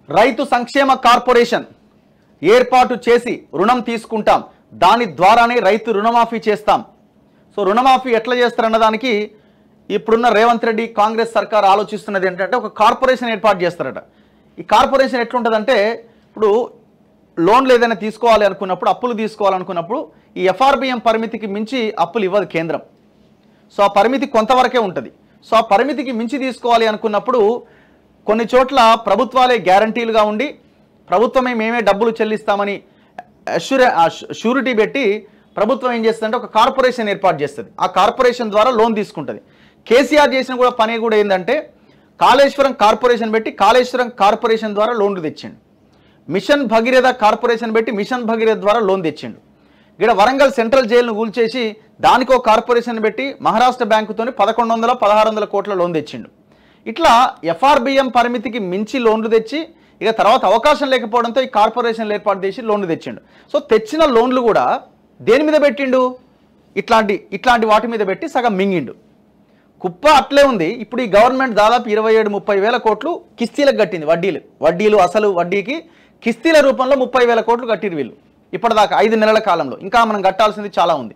రైతు సంక్షేమ కార్పొరేషన్ ఏర్పాటు చేసి రుణం తీసుకుంటాం దాని ద్వారానే రైతు రుణమాఫీ చేస్తాం సో రుణమాఫీ ఎట్లా చేస్తారన్న దానికి ఇప్పుడున్న రేవంత్ రెడ్డి కాంగ్రెస్ సర్కార్ ఆలోచిస్తున్నది ఏంటంటే ఒక కార్పొరేషన్ ఏర్పాటు చేస్తారట ఈ కార్పొరేషన్ ఎట్లుంటుందంటే ఇప్పుడు లోన్లు ఏదైనా తీసుకోవాలి అనుకున్నప్పుడు అప్పులు తీసుకోవాలనుకున్నప్పుడు ఈ ఎఫ్ఆర్బిఎం పరిమితికి మించి అప్పులు ఇవ్వదు కేంద్రం సో ఆ పరిమితి కొంతవరకే ఉంటుంది సో ఆ పరిమితికి మించి తీసుకోవాలి అనుకున్నప్పుడు కొన్ని చోట్ల ప్రభుత్వాలే గ్యారంటీలుగా ఉండి ప్రభుత్వమే మేమే డబ్బులు చెల్లిస్తామని అష్యూర షూరిటీ పెట్టి ప్రభుత్వం ఏం చేస్తుందంటే ఒక కార్పొరేషన్ ఏర్పాటు చేస్తుంది ఆ కార్పొరేషన్ ద్వారా లోన్ తీసుకుంటుంది కేసీఆర్ చేసిన కూడా పని కూడా ఏంటంటే కాళేశ్వరం కార్పొరేషన్ పెట్టి కాళేశ్వరం కార్పొరేషన్ ద్వారా లోన్లు తెచ్చిండు మిషన్ భగీరథ కార్పొరేషన్ పెట్టి మిషన్ భగీరథ ద్వారా లోన్ తెచ్చిండు ఇక్కడ వరంగల్ సెంట్రల్ జైలును కూల్చేసి దానికో కార్పొరేషన్ పెట్టి మహారాష్ట్ర బ్యాంకుతోని పదకొండు వందల పదహారు వందల కోట్ల లోన్ తెచ్చిండు ఇట్లా ఎఫ్ఆర్బిఎం పరిమితికి మించి లోన్లు తెచ్చి ఇక తర్వాత అవకాశం లేకపోవడంతో ఈ కార్పొరేషన్లు ఏర్పాటు చేసి లోన్లు తెచ్చిండు సో తెచ్చిన లోన్లు కూడా దేని మీద పెట్టిండు ఇట్లాంటి ఇట్లాంటి వాటి మీద పెట్టి సగం మింగిండు కుప్ప అట్లే ఉంది ఇప్పుడు ఈ గవర్నమెంట్ దాదాపు ఇరవై ఏడు ముప్పై వేల కోట్లు కిస్తీలకు కట్టింది వడ్డీలు వడ్డీలు అసలు వడ్డీకి కిస్తీల రూపంలో ముప్పై వేల కోట్లు కట్టిరు వీళ్ళు ఇప్పటిదాకా ఐదు నెలల కాలంలో ఇంకా మనం కట్టాల్సింది చాలా ఉంది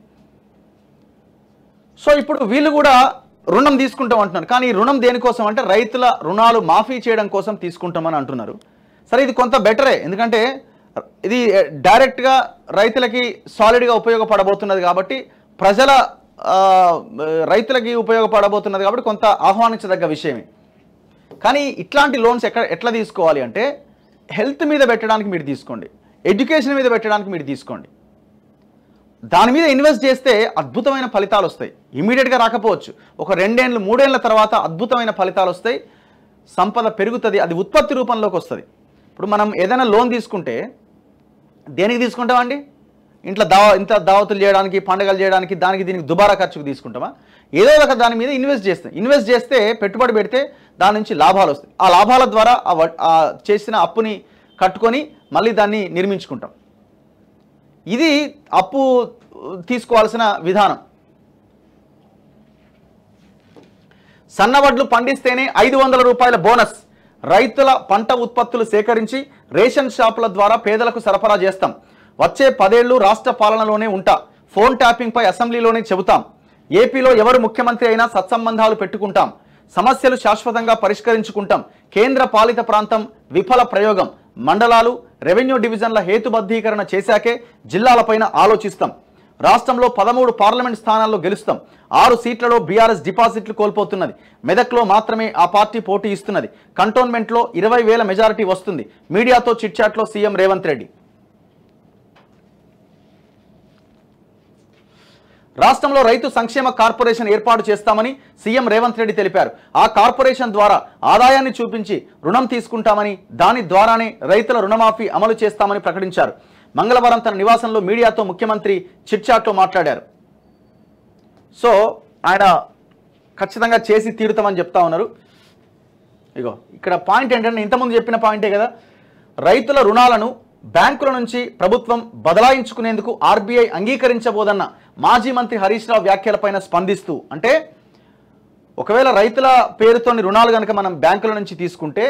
సో ఇప్పుడు వీళ్ళు కూడా రుణం తీసుకుంటాం అంటున్నారు కానీ ఈ రుణం దేనికోసం అంటే రైతుల రుణాలు మాఫీ చేయడం కోసం తీసుకుంటామని అంటున్నారు సరే ఇది కొంత బెటరే ఎందుకంటే ఇది డైరెక్ట్గా రైతులకి సాలిడ్గా ఉపయోగపడబోతున్నది కాబట్టి ప్రజల ఆ, రైతులకి ఉపయోగపడబోతున్నది కాబట్టి కొంత ఆహ్వానించదగ్గ విషయమే కానీ ఇట్లాంటి లోన్స్ ఎక్కడ ఎట్లా తీసుకోవాలి అంటే హెల్త్ మీద పెట్టడానికి మీరు తీసుకోండి ఎడ్యుకేషన్ మీద పెట్టడానికి మీరు తీసుకోండి దాని మీద ఇన్వెస్ట్ చేస్తే అద్భుతమైన ఫలితాలు వస్తాయి ఇమీడియట్గా రాకపోవచ్చు ఒక రెండేళ్ళు మూడేళ్ల తర్వాత అద్భుతమైన ఫలితాలు వస్తాయి సంపద పెరుగుతుంది అది ఉత్పత్తి రూపంలోకి వస్తుంది ఇప్పుడు మనం ఏదైనా లోన్ తీసుకుంటే దేనికి తీసుకుంటామండి ఇంట్లో దావ ఇంత దావతులు చేయడానికి పండుగలు చేయడానికి దానికి దీనికి దుబారా ఖర్చుకు తీసుకుంటామా ఏదో ఒక దాని మీద ఇన్వెస్ట్ చేస్తాం ఇన్వెస్ట్ చేస్తే పెట్టుబడి పెడితే దాని నుంచి లాభాలు వస్తాయి ఆ లాభాల ద్వారా ఆ వ- ఆ చేసిన అప్పుని కట్టుకొని మళ్ళీ దాన్ని నిర్మించుకుంటాం ఇది అప్పు తీసుకోవాల్సిన విధానం సన్నవడ్లు పండిస్తేనే ఐదు వందల రూపాయల బోనస్ రైతుల పంట ఉత్పత్తులు సేకరించి రేషన్ షాపుల ద్వారా పేదలకు సరఫరా చేస్తాం వచ్చే పదేళ్లు రాష్ట్ర పాలనలోనే ఉంటా ఫోన్ ట్యాపింగ్ పై అసెంబ్లీలోనే చెబుతాం ఏపీలో ఎవరు ముఖ్యమంత్రి అయినా సత్సంబంధాలు పెట్టుకుంటాం సమస్యలు శాశ్వతంగా పరిష్కరించుకుంటాం కేంద్ర పాలిత ప్రాంతం విఫల ప్రయోగం మండలాలు రెవెన్యూ డివిజన్ల హేతుబద్ధీకరణ చేశాకే జిల్లాలపైన ఆలోచిస్తాం రాష్ట్రంలో పదమూడు పార్లమెంట్ స్థానాల్లో గెలుస్తాం ఆరు సీట్లలో బీఆర్ఎస్ డిపాజిట్లు కోల్పోతున్నది మెదక్లో మాత్రమే ఆ పార్టీ పోటీ ఇస్తున్నది కంటోన్మెంట్లో ఇరవై వేల మెజారిటీ వస్తుంది మీడియాతో చిట్చాట్లో సీఎం రేవంత్ రెడ్డి రాష్ట్రంలో రైతు సంక్షేమ కార్పొరేషన్ ఏర్పాటు చేస్తామని సీఎం రేవంత్ రెడ్డి తెలిపారు ఆ కార్పొరేషన్ ద్వారా ఆదాయాన్ని చూపించి రుణం తీసుకుంటామని దాని ద్వారానే రైతుల రుణమాఫీ అమలు చేస్తామని ప్రకటించారు మంగళవారం తన నివాసంలో మీడియాతో ముఖ్యమంత్రి చిట్చాట్లో మాట్లాడారు సో ఆయన ఖచ్చితంగా చేసి తీరుతామని చెప్తా ఉన్నారు ఇగో ఇక్కడ పాయింట్ ఏంటంటే ఇంతకుముందు చెప్పిన పాయింటే కదా రైతుల రుణాలను బ్యాంకుల నుంచి ప్రభుత్వం బదలాయించుకునేందుకు ఆర్బీఐ అంగీకరించబోదన్న మాజీ మంత్రి హరీష్ రావు వ్యాఖ్యలపైన స్పందిస్తూ అంటే ఒకవేళ రైతుల పేరుతోని రుణాలు కనుక మనం బ్యాంకుల నుంచి తీసుకుంటే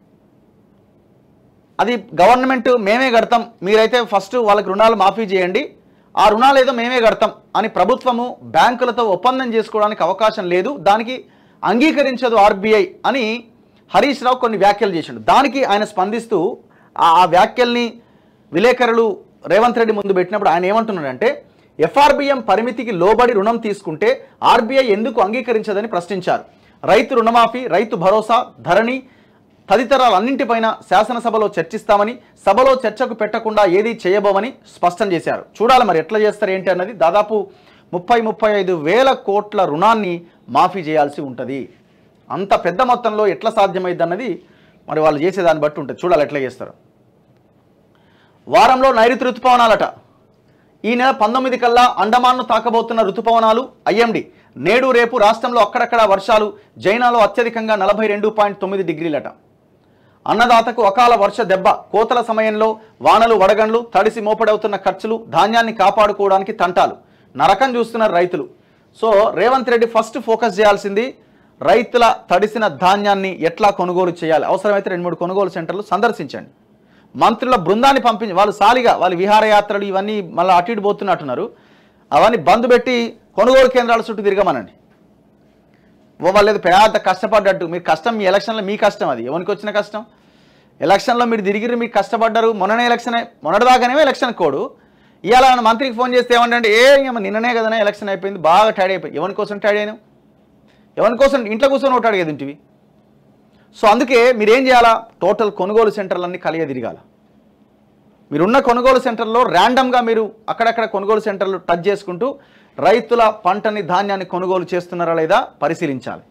అది గవర్నమెంట్ మేమే కడతాం మీరైతే ఫస్ట్ వాళ్ళకి రుణాలు మాఫీ చేయండి ఆ రుణాలు ఏదో మేమే కడతాం అని ప్రభుత్వము బ్యాంకులతో ఒప్పందం చేసుకోవడానికి అవకాశం లేదు దానికి అంగీకరించదు ఆర్బీఐ అని హరీష్ రావు కొన్ని వ్యాఖ్యలు చేసిండు దానికి ఆయన స్పందిస్తూ ఆ ఆ వ్యాఖ్యల్ని విలేకరులు రేవంత్ రెడ్డి ముందు పెట్టినప్పుడు ఆయన ఏమంటున్నాడంటే ఎఫ్ఆర్బిఎం పరిమితికి లోబడి రుణం తీసుకుంటే ఆర్బీఐ ఎందుకు అంగీకరించదని ప్రశ్నించారు రైతు రుణమాఫీ రైతు భరోసా ధరణి తదితరాలన్నింటిపైన శాసనసభలో చర్చిస్తామని సభలో చర్చకు పెట్టకుండా ఏదీ చేయబోమని స్పష్టం చేశారు చూడాలి మరి ఎట్లా చేస్తారు ఏంటి అన్నది దాదాపు ముప్పై ముప్పై ఐదు వేల కోట్ల రుణాన్ని మాఫీ చేయాల్సి ఉంటుంది అంత పెద్ద మొత్తంలో ఎట్లా సాధ్యమైంది అన్నది మరి వాళ్ళు చేసేదాన్ని బట్టి ఉంటుంది చూడాలి ఎట్లా చేస్తారు వారంలో నైరుతి రుతుపవనాలట ఈ నెల పంతొమ్మిది కల్లా అండమాన్ను తాకబోతున్న రుతుపవనాలు ఐఎండి నేడు రేపు రాష్ట్రంలో అక్కడక్కడ వర్షాలు జైనాలో అత్యధికంగా నలభై రెండు పాయింట్ తొమ్మిది డిగ్రీలట అన్నదాతకు అకాల వర్ష దెబ్బ కోతల సమయంలో వానలు వడగండ్లు తడిసి మోపడవుతున్న ఖర్చులు ధాన్యాన్ని కాపాడుకోవడానికి తంటాలు నరకం చూస్తున్నారు రైతులు so Revanth Reddy first focus చేయాల్సింది రైతుల తడిసిన ధాన్యాన్ని ఎట్లా కొనుగోలు చేయాలి అవసరమైతే రెండు మూడు కొనుగోలు సెంటర్లు సందర్శించండి మంత్రుల బృందాన్ని పంపించి వాళ్ళు సాలిగా వాళ్ళు విహారయాత్రలు ఇవన్నీ మళ్ళీ అటు ఇటు పోతున్నట్టున్నారు అవన్నీ బంద్ పెట్టి కొనుగోలు కేంద్రాల చుట్టూ తిరగమనండి ఓ వాళ్ళు ఏదో పెద్ద కష్టపడ్డట్టు మీరు కష్టం మీ ఎలక్షన్లో మీ కష్టం అది ఎవరికి వచ్చిన కష్టం ఎలక్షన్లో మీరు తిరిగిరు మీకు కష్టపడ్డారు మొన్ననే ఎలక్షన్ మొన్నటిదాకానేమో ఎలక్షన్ కోడు ఇవాళ మన మంత్రికి ఫోన్ చేస్తే ఏమంటే ఏ ఇంక నిన్ననే కదనే ఎలక్షన్ అయిపోయింది బాగా టైడ్ అయిపోయి ఎవరి కోసం టైడ్ అయ్యాను ఎవరి కోసం ఇంట్లో కూర్చొని ఒకటి అడిగేది ఇంటివి సో అందుకే మీరేం చేయాలా టోటల్ కొనుగోలు సెంటర్లన్నీ కలియ తిరగాల మీరున్న కొనుగోలు సెంటర్లో ర్యాండమ్గా మీరు అక్కడక్కడ కొనుగోలు సెంటర్లు టచ్ చేసుకుంటూ రైతుల పంటని ధాన్యాన్ని కొనుగోలు చేస్తున్నారా లేదా పరిశీలించాలి